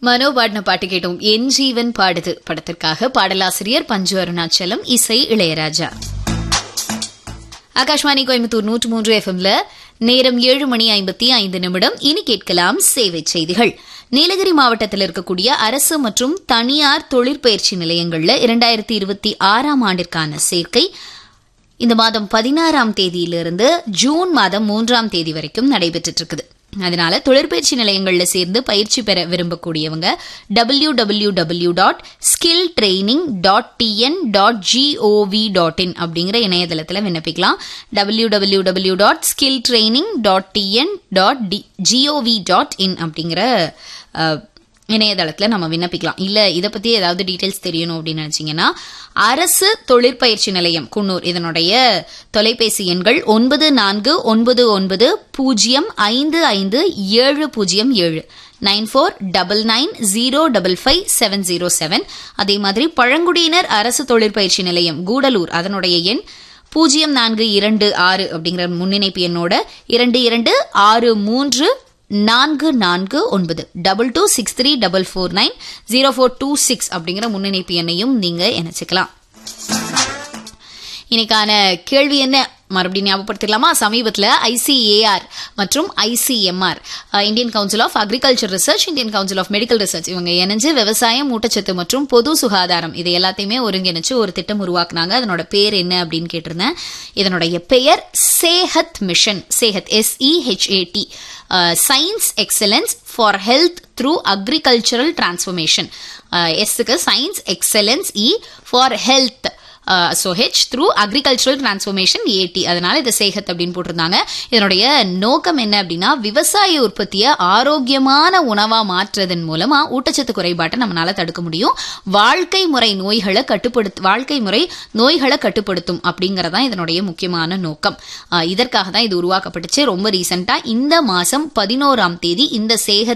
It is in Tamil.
மனோ பாடின பாட்டு கேட்டோம் என் ஜீவன் பாடுது படத்திற்காக பாடலாசிரியர் பஞ்சு அருணாச்சலம் இசை இளையராஜா ஆகாஷ்வாணி கோயம்புத்தூர் நூற்று மூன்று எஃப்எம்ல நேரம் ஏழு மணி ஐம்பத்தி ஐந்து நிமிடம் இனி கேட்கலாம் சேவை செய்திகள் நீலகிரி மாவட்டத்தில் இருக்கக்கூடிய அரசு மற்றும் தனியார் தொழிற்பயிற்சி நிலையங்கள்ல இரண்டாயிரத்தி இருபத்தி ஆறாம் ஆண்டிற்கான சேர்க்கை இந்த மாதம் பதினாறாம் தேதியிலிருந்து ஜூன் மாதம் மூன்றாம் தேதி வரைக்கும் நடைபெற்றுட்டு இருக்குது அதனால தொழிற்பயிற்சி நிலையங்கள்ல சேர்ந்து பயிற்சி பெற விரும்பக்கூடியவங்க W W W dot skill training dot TN dot G O V dot in அப்படிங்கிற இணையதளத்தில் விண்ணப்பிக்கலாம் W W W dot skill training dot TN dot G O V dot in அப்படிங்கிற அஹ், இணையதளத்தில் நம்ம விண்ணப்பிக்கலாம் இல்ல இதை பத்தி ஏதாவது டீடைல்ஸ் தெரியணும் அப்படின்னு நினைச்சீங்கன்னா அரசு தொழிற்பயிற்சி நிலையம் குன்னூர் இதனுடைய தொலைபேசி எண்கள் ஒன்பது நான்கு ஒன்பது ஒன்பது பூஜ்ஜியம் ஐந்து ஐந்து ஏழு பூஜ்ஜியம் ஏழு nine four double nine zero double five seven zero seven அதே மாதிரி பழங்குடியினர் அரசு தொழிற்பயிற்சி நிலையம் கூடலூர் அதனுடைய எண் பூஜ்ஜியம் நான்கு இரண்டு ஆறு அப்படிங்கிற முன்னிணைப்பு எண்ணோட இரண்டு இரண்டு ஆறு மூன்று நான்கு நான்கு ஒன்பது double two six three double four nine zero four two six அப்படிங்கிற முன்னிணைப்பு எண்ணையும் நீங்க இணைச்சிக்கலாம் இன்னைக்கான கேள்வி என்ன மறுபடியும் ஞாபகப்படுத்திடலாமா சமீபத்தில் ஐசிஏஆர் மற்றும் ICMR Indian council of agriculture research Indian council of medical research இவங்க இணைஞ்சு விவசாயம் ஊட்டச்சத்து மற்றும் பொது சுகாதாரம் இது எல்லாத்தையுமே ஒருங்கிணைச்சு ஒரு திட்டம் உருவாக்குனாங்க அதனோட பேர் என்ன அப்படின்னு கேட்டிருந்தேன் இதனுடைய பெயர் Sehat mission Sehat S E H A T science excellence for health through agricultural transformation எஸ்க்கு science excellence E for health so H through agricultural transformation A T அதனால இது சேகத் அப்படின்னு போட்டிருந்தாங்க இதனுடைய நோக்கம் என்ன அப்படின்னா விவசாய உற்பத்தியை ஆரோக்கியமான உணவா மாற்றுறதன் மூலமா ஊட்டச்சத்து குறைபாட்டை நம்மளால தடுக்க முடியும் வாழ்க்கை முறை நோய்களை கட்டுப்படுத்த வாழ்க்கை முறை நோய்களை கட்டுப்படுத்தும் அப்படிங்கறதான் இதனுடைய முக்கியமான நோக்கம் அஹ் இதற்காக தான் இது உருவாக்கப்பட்டுச்சு ரொம்ப ரீசெண்டா இந்த மாசம் பதினோராம் தேதி இந்த சேகத்